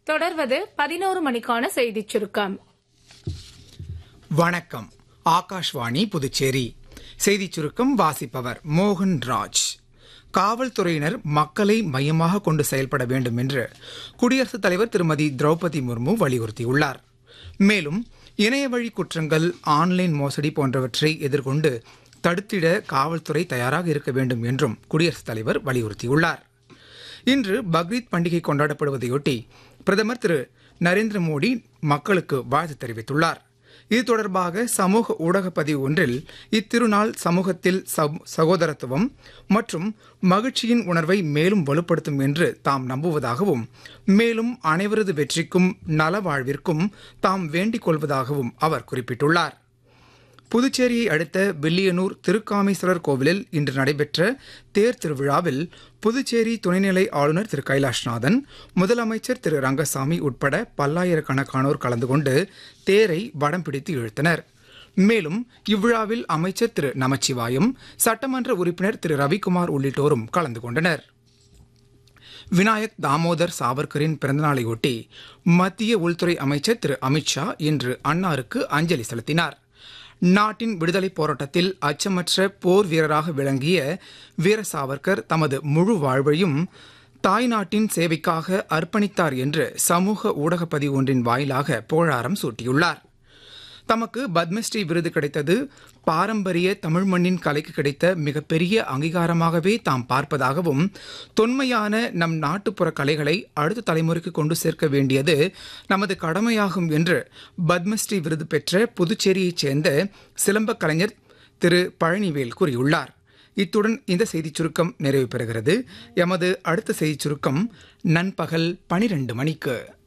தொடர்வது பதினோரு மணிக்கான செய்திச் சுருக்கம் வணக்கம் ஆகாஷ்வாணி புதுச்சேரி செய்திச் சுருக்கம் வாசிப்பவர் மோகன் ராஜ் காவல்துறையினர் மக்களை மையமாக கொண்டு செயல்பட வேண்டும் என்று குடியரசுத் தலைவர் திருமதி திரௌபதி முர்மு வலியுறுத்தியுள்ளார் மேலும் இணையவழி குற்றங்கள் ஆன்லைன் மோசடி போன்றவற்றை எதிர்கொண்டு தடுத்திட காவல்துறை தயாராக இருக்க வேண்டும் என்றும் குடியரசுத் தலைவர் வலியுறுத்தியுள்ளார் இன்று பக்ரீத் பண்டிகை கொண்டாடப்படுவதையொட்டி பிரதமர் திரு நரேந்திர மோடி மக்களுக்கு வாழ்த்து தெரிவித்துள்ளார் இது தொடர்பாக சமூக ஊடக பதிவு ஒன்றில் இத்திருநாள் சமூகத்தில் சம- சகோதரத்துவம் மற்றும் மகிழ்ச்சியின் உணர்வை மேலும் வலுப்படுத்தும் என்று தாம் நம்புவதாகவும் மேலும் அனைவரது வெற்றிக்கும் நலவாழ்விற்கும் தாம் வேண்டிக் கொள்வதாகவும் அவர் குறிப்பிட்டுள்ளார் புதுச்சேரியை அடுத்த வில்லியனூர் திருக்காமேஸ்வரர் கோவிலில் இன்று நடைபெற்ற தேர் திருவிழாவில் புதுச்சேரி துணைநிலை ஆளுநர் திரு கைலாஷ்நாதன் முதலமைச்சர் திரு ரங்கசாமி உட்பட பல்லாயிரக்கணக்கானோர் கலந்து கொண்டு தேரை வடம் பிடித்து இழுத்தனர் மேலும் இவ்விழாவில் அமைச்சர் திரு நமச்சிவாயம் சட்டமன்ற உறுப்பினர் திரு ரவிக்குமார் உள்ளிட்டோரும் கலந்து கொண்டனர் வினாயக் தாமோதர் சாவர்கரின் பிறந்தநாளையொட்டி மத்திய உள்துறை அமைச்சர் திரு அமித்ஷா இன்று அன்னாருக்கு அஞ்சலி செலுத்தினார் நாட்டின் விடுதலைப் போராட்டத்தில் அச்சமற்ற போர் வீரராக விளங்கிய வீர சாவர்கர் தமது முழு வாழ்வையும் தாய்நாட்டின் சேவைக்காக அர்ப்பணித்தார் என்று சமூக ஊடகப் பதிவு ஒன்றின் வாயிலாக புகழாரம் சூட்டியுள்ளார் தமக்கு பத்மஸ்ரீ விருது கிடைத்தது பாரம்பரிய தமிழ் மண்ணின் கலைக்கு கிடைத்த மிகப்பெரிய அங்கீகாரமாகவே தாம் பார்ப்பதாகவும் தொன்மையான நம் நாட்டுப்புற கலைகளை அடுத்த தலைமுறைக்கு கொண்டு சேர்க்க வேண்டியது நமது கடமையாகும் என்று பத்மஸ்ரீ விருது பெற்ற புதுச்சேரியைச் சேர்ந்த சிலம்பக் கலைஞர் திரு பழனிவேல் கூறியுள்ளார் இத்துடன் இந்த செய்திச் சுருக்கம் நிறைவு பெறுகிறது எமது அடுத்த செய்திச் சுருக்கம் நண்பகல் பனிரெண்டு மணிக்கு